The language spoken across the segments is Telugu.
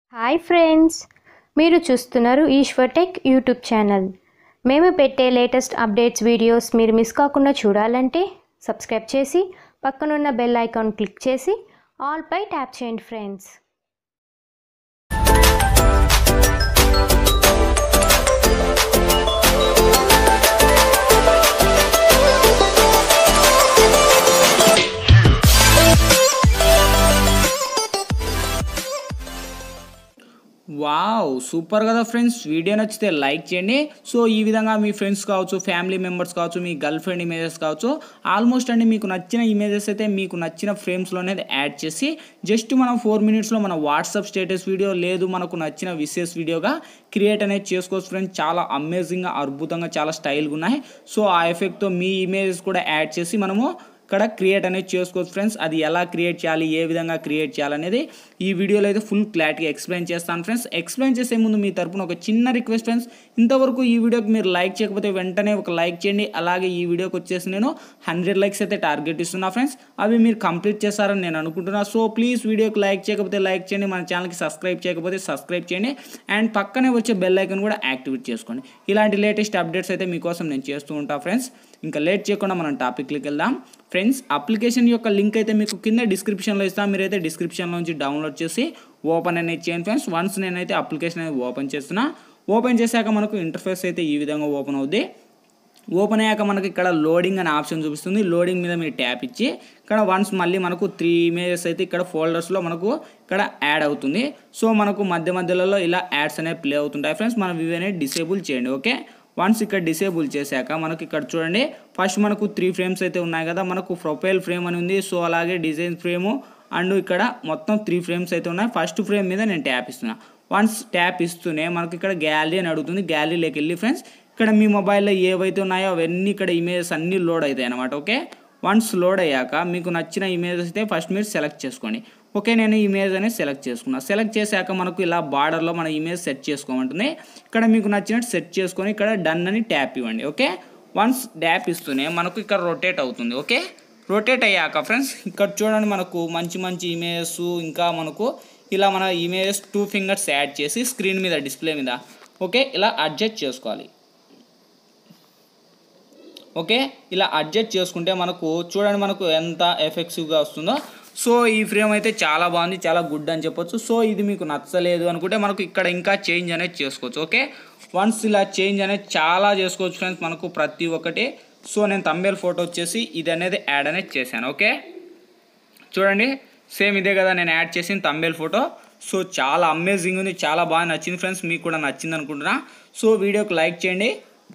హాయ్ ఫ్రెండ్స్ మీరు చూస్తున్నారు ఈశ్వర్ టెక్ యూట్యూబ్ ఛానల్ మేము పెట్టే లేటెస్ట్ అప్డేట్స్ వీడియోస్ మీరు మిస్ కాకుండా చూడాలంటే సబ్స్క్రైబ్ చేసి పక్కనున్న బెల్ ఐకాన్ క్లిక్ చేసి ఆల్ పై ట్యాప్ చేయండి ఫ్రెండ్స్ వావ్ సూపర్ కదా ఫ్రెండ్స్ వీడియో నచ్చితే లైక్ చేయండి సో ఈ విధంగా మీ ఫ్రెండ్స్ కావచ్చు ఫ్యామిలీ మెంబర్స్ కావచ్చు మీ గర్ల్ ఫ్రెండ్ ఇమేజెస్ కావచ్చు ఆల్మోస్ట్ అండి మీకు నచ్చిన ఇమేజెస్ అయితే మీకు నచ్చిన ఫ్రేమ్స్లోనే యాడ్ చేసి జస్ట్ మనం ఫోర్ మినిట్స్లో మన వాట్సాప్ స్టేటస్ వీడియో లేదు మనకు నచ్చిన విశేష వీడియోగా క్రియేట్ అనేది చేసుకోవచ్చు ఫ్రెండ్స్ చాలా అమేజింగ్గా అద్భుతంగా చాలా స్టైల్గా ఉన్నాయి సో ఆ ఎఫెక్ట్తో మీ ఇమేజెస్ కూడా యాడ్ చేసి మనము ఇక్కడ క్రియేట్ అనేది చేసుకోవచ్చు ఫ్రెండ్స్ అది ఎలా క్రియేట్ చేయాలి ఏ విధంగా క్రియేట్ చేయాలనేది ఈ వీడియోలో అయితే ఫుల్ క్లారిటీగా ఎక్స్ప్లెయిన్ చేస్తాను ఫ్రెండ్స్ ఎక్స్ప్లెయిన్ చేసే ముందు మీ తరపున ఒక చిన్న రిక్వెస్ట్ ఫ్రెండ్స్ ఇంతవరకు ఈ వీడియోకి మీరు లైక్ చేయకపోతే వెంటనే ఒక లైక్ చేయండి అలాగే ఈ వీడియోకి వచ్చేసి నేను హండ్రెడ్ లైక్స్ అయితే టార్గెట్ ఇస్తున్నా ఫ్రెండ్స్ అవి మీరు కంప్లీట్ చేస్తారని నేను అనుకుంటున్నా సో ప్లీజ్ వీడియోకి లైక్ చేయకపోతే లైక్ చేయండి మన ఛానల్కి సబ్స్క్రైబ్ చేయకపోతే సబ్స్క్రైబ్ చేయండి అండ్ పక్కనే వచ్చే బెల్ ఐకన్ కూడా యాక్టివేట్ చేసుకోండి ఇలాంటి లేటెస్ట్ అప్డేట్స్ అయితే మీకోసం నేను చేస్తూ ఉంటా ఫ్రెండ్స్ ఇంకా లేట్ చేయకుండా మనం టాపిక్కి వెళ్దాం ఫ్రెండ్స్ అప్లికేషన్ యొక్క లింక్ అయితే మీకు కింద డిస్క్రిప్షన్లో ఇస్తాను మీరైతే డిస్క్రిప్షన్లో నుంచి డౌన్లోడ్ చేసి ఓపెన్ అనేది చేయండి ఫ్రెండ్స్ వన్స్ నేనైతే అప్లికేషన్ అనేది ఓపెన్ చేస్తున్నా ఓపెన్ చేశాక మనకు ఇంటర్ఫేస్ అయితే ఈ విధంగా ఓపెన్ అవుద్ది ఓపెన్ అయ్యాక మనకి ఇక్కడ లోడింగ్ అనే ఆప్షన్ చూపిస్తుంది లోడింగ్ మీద మీరు ట్యాప్ ఇచ్చి ఇక్కడ వన్స్ మళ్ళీ మనకు త్రీ ఇమేజెస్ అయితే ఇక్కడ ఫోల్డర్స్లో మనకు ఇక్కడ యాడ్ అవుతుంది సో మనకు మధ్య మధ్యలో ఇలా యాడ్స్ అనేవి ప్లే అవుతుంటాయి ఫ్రెండ్స్ మనం ఇవి అనేది డిసేబుల్ చేయండి ఓకే వన్స్ ఇక్కడ డిసేబుల్ చేశాక మనకి ఇక్కడ చూడండి ఫస్ట్ మనకు త్రీ ఫ్రేమ్స్ అయితే ఉన్నాయి కదా మనకు ప్రొఫైల్ ఫ్రేమ్ అని ఉంది సో అలాగే డిజైన్ ఫ్రేము అండ్ ఇక్కడ మొత్తం త్రీ ఫ్రేమ్స్ అయితే ఉన్నాయి ఫస్ట్ ఫ్రేమ్ మీద నేను ట్యాప్ ఇస్తున్నా వన్స్ ట్యాప్ ఇస్తూనే మనకి ఇక్కడ గ్యాలరీ అని అడుగుతుంది గ్యాలరీలోకి వెళ్ళి ఫ్రెండ్స్ ఇక్కడ మీ మొబైల్లో ఏవైతే ఉన్నాయో అవన్నీ ఇక్కడ ఇమేజెస్ అన్నీ లోడ్ అవుతాయి అనమాట ఓకే వన్స్ లోడ్ అయ్యాక మీకు నచ్చిన ఇమేజెస్ అయితే ఫస్ట్ మీరు సెలెక్ట్ చేసుకోండి ఓకే నేను ఇమేజ్ అనేది సెలెక్ట్ చేసుకున్నా సెలెక్ట్ చేశాక మనకు ఇలా బార్డర్లో మన ఇమేజ్ సెట్ చేసుకోమంటుంది ఇక్కడ మీకు నచ్చినట్టు సెట్ చేసుకొని ఇక్కడ డన్ అని ట్యాప్ ఇవ్వండి ఓకే వన్స్ ట్యాప్ ఇస్తూనే మనకు ఇక్కడ రొటేట్ అవుతుంది ఓకే రొటేట్ అయ్యాక ఫ్రెండ్స్ ఇక్కడ చూడండి మనకు మంచి మంచి ఇమేజెస్ ఇంకా మనకు ఇలా మన ఇమేజెస్ టూ ఫింగర్స్ యాడ్ చేసి స్క్రీన్ మీద డిస్ప్లే మీద ఓకే ఇలా అడ్జస్ట్ చేసుకోవాలి ఓకే ఇలా అడ్జస్ట్ చేసుకుంటే మనకు చూడండి మనకు ఎంత ఎఫెక్టివ్గా వస్తుందో సో ఈ ఫ్రేమ్ అయితే చాలా బాగుంది చాలా గుడ్ అని చెప్పొచ్చు సో ఇది మీకు నచ్చలేదు అనుకుంటే మనకు ఇక్కడ ఇంకా చేంజ్ అనేది చేసుకోవచ్చు ఓకే వన్స్ ఇలా చేంజ్ అనేది చాలా చేసుకోవచ్చు ఫ్రెండ్స్ మనకు ప్రతి ఒక్కటి సో నేను తమ్మేల్ ఫోటో వచ్చేసి ఇది అనేది యాడ్ అనేది చేశాను ఓకే చూడండి సేమ్ ఇదే కదా నేను యాడ్ చేసిన తమ్మేల్ ఫోటో సో చాలా అమేజింగ్ ఉంది చాలా బాగా నచ్చింది ఫ్రెండ్స్ మీకు కూడా నచ్చింది అనుకుంటున్నా సో వీడియోకి లైక్ చేయండి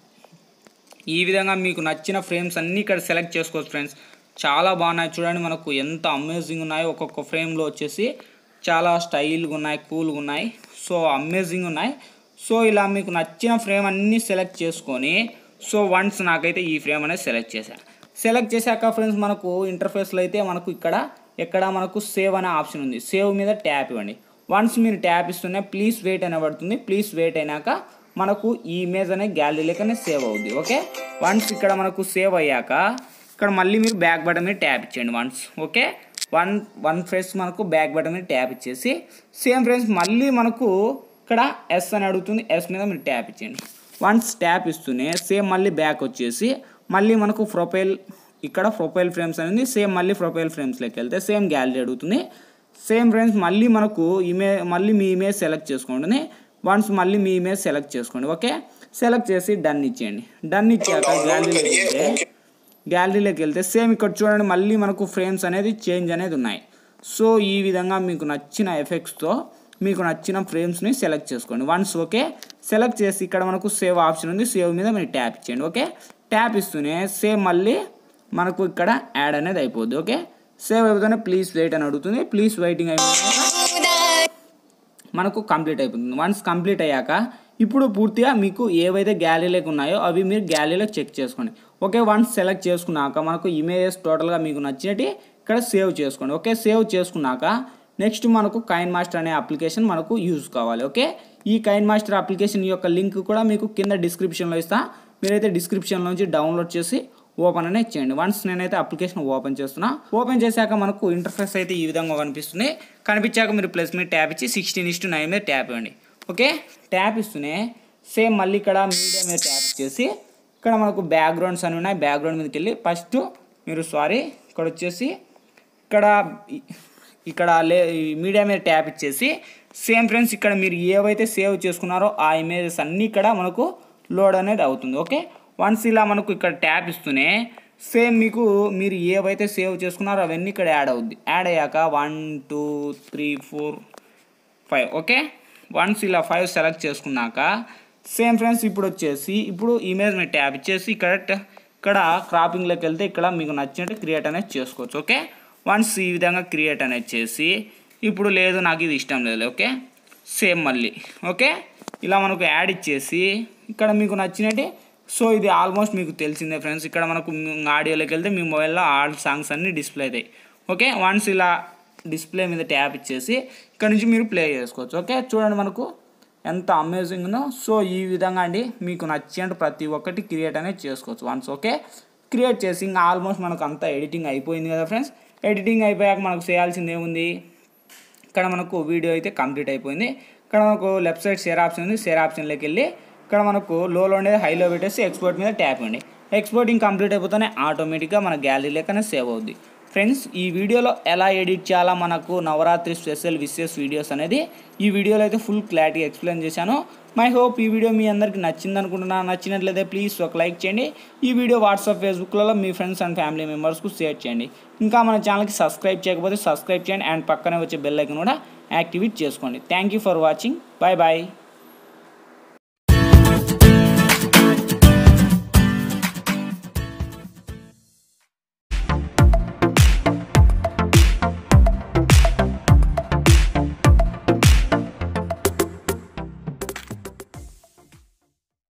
ఈ విధంగా మీకు నచ్చిన ఫ్రేమ్స్ అన్నీ ఇక్కడ సెలెక్ట్ చేసుకోవచ్చు ఫ్రెండ్స్ చాలా బాగున్నాయి చూడండి మనకు ఎంత అమేజింగ్ ఉన్నాయో ఒక్కొక్క ఫ్రేమ్లో వచ్చేసి చాలా స్టైల్గా ఉన్నాయి కూల్గా ఉన్నాయి సో అమేజింగ్ ఉన్నాయి సో ఇలా మీకు నచ్చిన ఫ్రేమ్ అన్నీ సెలెక్ట్ చేసుకొని సో వన్స్ నాకైతే ఈ ఫ్రేమ్ అనేది సెలెక్ట్ చేశాను సెలెక్ట్ చేశాక ఫ్రెండ్స్ మనకు ఇంటర్ఫేస్లో అయితే మనకు ఇక్కడ ఎక్కడ మనకు సేవ్ అనే ఆప్షన్ ఉంది సేవ్ మీద ట్యాప్ ఇవ్వండి వన్స్ మీరు ట్యాప్ ఇస్తూనే ప్లీజ్ వెయిట్ అనే పడుతుంది ప్లీజ్ వెయిట్ అయినాక మనకు ఈ ఇమేజ్ అనే గ్యాలరీలోకనే సేవ్ అవుద్ది ఓకే వన్స్ ఇక్కడ మనకు సేవ్ అయ్యాక ఇక్కడ మళ్ళీ మీరు బ్యాక్ బటన్ మీద ట్యాప్ ఇచ్చేయండి once okay one one friends మనకు బ్యాక్ బటన్ మీద ట్యాప్ ఇచ్చేసి సేమ్ ఫ్రెండ్స్ మళ్ళీ మనకు ఇక్కడ ఎస్ అని అడుగుతుంది ఎస్ మీద మీరు ట్యాప్ ఇచ్చేయండి వన్స్ ట్యాప్ ఇస్తూనే సేమ్ మళ్ళీ బ్యాక్ వచ్చేసి మళ్ళీ మనకు ప్రొఫైల్ ఇక్కడ ప్రొఫైల్ ఫ్రేమ్స్ అనేది సేమ్ మళ్ళీ ప్రొఫైల్ ఫ్రేమ్స్లోకి వెళ్తే సేమ్ గ్యాలరీ అడుగుతుంది సేమ్ ఫ్రెండ్స్ మళ్ళీ మనకు ఇమే మళ్ళీ మీ ఇమేజ్ సెలెక్ట్ చేసుకోండి వన్స్ మళ్ళీ మీ ఇమేజ్ సెలెక్ట్ చేసుకోండి ఓకే సెలెక్ట్ చేసి డన్ ఇచ్చేయండి డన్ ఇచ్చాక గ్యాలరీలోకి వెళ్తే గ్యాలరీలోకి వెళ్తే సేమ్ ఇక్కడ చూడండి మళ్ళీ మనకు ఫ్రేమ్స్ అనేది చేంజ్ అనేది ఉన్నాయి సో ఈ విధంగా మీకు నచ్చిన ఎఫెక్ట్స్తో మీకు నచ్చిన ఫ్రేమ్స్ని సెలెక్ట్ చేసుకోండి వన్స్ ఓకే సెలెక్ట్ చేసి ఇక్కడ మనకు సేవ్ ఆప్షన్ ఉంది సేవ్ మీద మీరు ట్యాప్ ఇచ్చేయండి ఓకే ట్యాప్ ఇస్తూనే సేమ్ మళ్ళీ మనకు ఇక్కడ యాడ్ అనేది అయిపోద్ది ఓకే సేవ్ అయిపోతేనే ప్లీజ్ వెయిట్ అని అడుగుతుంది ప్లీజ్ వెయిటింగ్ అయిపోతుంది మనకు కంప్లీట్ అయిపోతుంది వన్స్ కంప్లీట్ అయ్యాక ఇప్పుడు పూర్తిగా మీకు ఏవైతే గ్యాలరీలోకి ఉన్నాయో అవి మీరు గ్యాలరీలో చెక్ చేసుకోండి ఓకే వన్స్ సెలెక్ట్ చేసుకున్నాక మనకు ఇమేజెస్ టోటల్గా మీకు నచ్చినట్టు ఇక్కడ సేవ్ చేసుకోండి ఓకే సేవ్ చేసుకున్నాక నెక్స్ట్ మనకు కైన్ మాస్టర్ అనే అప్లికేషన్ మనకు యూజ్ కావాలి ఓకే ఈ కైన్ మాస్టర్ అప్లికేషన్ యొక్క లింక్ కూడా మీకు కింద డిస్క్రిప్షన్లో ఇస్తా మీరైతే డిస్క్రిప్షన్లో నుంచి డౌన్లోడ్ చేసి ఓపెన్ అనేది చేయండి వన్స్ నేనైతే అప్లికేషన్ ఓపెన్ చేస్తున్నా ఓపెన్ చేశాక మనకు ఇంటర్ఫేస్ అయితే ఈ విధంగా కనిపిస్తుంది కనిపించాక మీరు ప్లస్ మీద ట్యాప్ ఇచ్చి సిక్స్టీన్ ఇస్టు నైన్ మీద ట్యాప్ ఇవ్వండి ఓకే ట్యాప్ ఇస్తూనే సేమ్ మళ్ళీ ఇక్కడ మీడియా మీద ట్యాప్ ఇచ్చేసి ఇక్కడ మనకు బ్యాక్గ్రౌండ్స్ అని ఉన్నాయి బ్యాక్గ్రౌండ్ మీదకి వెళ్ళి ఫస్ట్ మీరు సారీ ఇక్కడ వచ్చేసి ఇక్కడ ఇక్కడ లే మీడియా మీద ట్యాప్ ఇచ్చేసి సేమ్ ఫ్రెండ్స్ ఇక్కడ మీరు ఏవైతే సేవ్ చేసుకున్నారో ఆ ఇమేజెస్ అన్నీ ఇక్కడ మనకు లోడ్ అనేది అవుతుంది ఓకే వన్స్ ఇలా మనకు ఇక్కడ ట్యాప్ ఇస్తూనే సేమ్ మీకు మీరు ఏవైతే సేవ్ చేసుకున్నారో అవన్నీ ఇక్కడ యాడ్ అవుద్ది యాడ్ అయ్యాక one two three four five okay once ఇలా ఫైవ్ సెలెక్ట్ చేసుకున్నాక సేమ్ ఫ్రెండ్స్ ఇప్పుడు వచ్చేసి ఇప్పుడు ఇమేజ్ మీద ట్యాప్ ఇచ్చేసి ఇక్కడ ఇక్కడ క్రాపింగ్లోకి వెళ్తే ఇక్కడ మీకు నచ్చినట్టు క్రియేట్ అనేది చేసుకోవచ్చు ఓకే వన్స్ ఈ విధంగా క్రియేట్ అనేది చేసి ఇప్పుడు లేదు నాకు ఇది ఇష్టం లేదు ఓకే సేమ్ మళ్ళీ ఓకే ఇలా మనకు యాడ్ ఇచ్చేసి ఇక్కడ మీకు నచ్చినట్టు సో ఇది ఆల్మోస్ట్ మీకు తెలిసిందే ఫ్రెండ్స్ ఇక్కడ మనకు ఆడియోలోకి వెళ్తే మీ మొబైల్లో ఆల్ సాంగ్స్ అన్నీ డిస్ప్లే అవుతాయి ఓకే వన్స్ ఇలా డిస్ప్లే మీద ట్యాప్ ఇచ్చేసి ఇక్కడ నుంచి మీరు ప్లే చేసుకోవచ్చు ఓకే చూడండి మనకు ఎంత అమేజింగ్ ఉందో సో ఈ విధంగా అండి మీకు నచ్చినట్టు ప్రతి ఒక్కటి క్రియేట్ అనేది చేసుకోవచ్చు వన్స్ ఓకే క్రియేట్ చేసి ఇంకా ఆల్మోస్ట్ మనకు అంతా ఎడిటింగ్ అయిపోయింది కదా ఫ్రెండ్స్ ఎడిటింగ్ అయిపోయాక మనకు చేయాల్సింది ఏముంది ఇక్కడ మనకు వీడియో అయితే కంప్లీట్ అయిపోయింది ఇక్కడ మనకు లెఫ్ట్ సైడ్ షేర్ ఆప్షన్ ఉంది షేర్ ఆప్షన్లోకి వెళ్ళి ఇక్కడ మనకు లోలో ఉండేది హైలో పెట్టేసి ఎక్స్పోర్ట్ మీద ట్యాప్ అండి ఎక్స్పోర్టింగ్ కంప్లీట్ అయిపోతేనే ఆటోమేటిక్గా మన గ్యాలరీ లెక్కనే సేవ్ అవుద్ది ఫ్రెండ్స్ ఈ వీడియోలో ఎలా ఎడిట్ చేయాలా మనకు నవరాత్రి స్పెషల్ విషెస్ వీడియోస్ అనేది ఈ వీడియోలో అయితే ఫుల్ క్లారిటీ ఎక్స్ప్లెయిన్ చేశాను మై హోప్ ఈ వీడియో మీ అందరికి నచ్చింది అనుకుంటున్నాను నచ్చినట్లయితే ప్లీజ్ ఒక లైక్ చేయండి ఈ వీడియో వాట్సాప్ ఫేస్బుక్లలో మీ ఫ్రెండ్స్ అండ్ ఫ్యామిలీ మెంబర్స్కు షేర్ చేయండి ఇంకా మన ఛానల్కి సబ్స్క్రైబ్ చేయకపోతే సబ్స్క్రైబ్ చేయండి అండ్ పక్కనే వచ్చే బెల్ ఐకన్ కూడా యాక్టివేట్ చేసుకోండి thank you for watching bye bye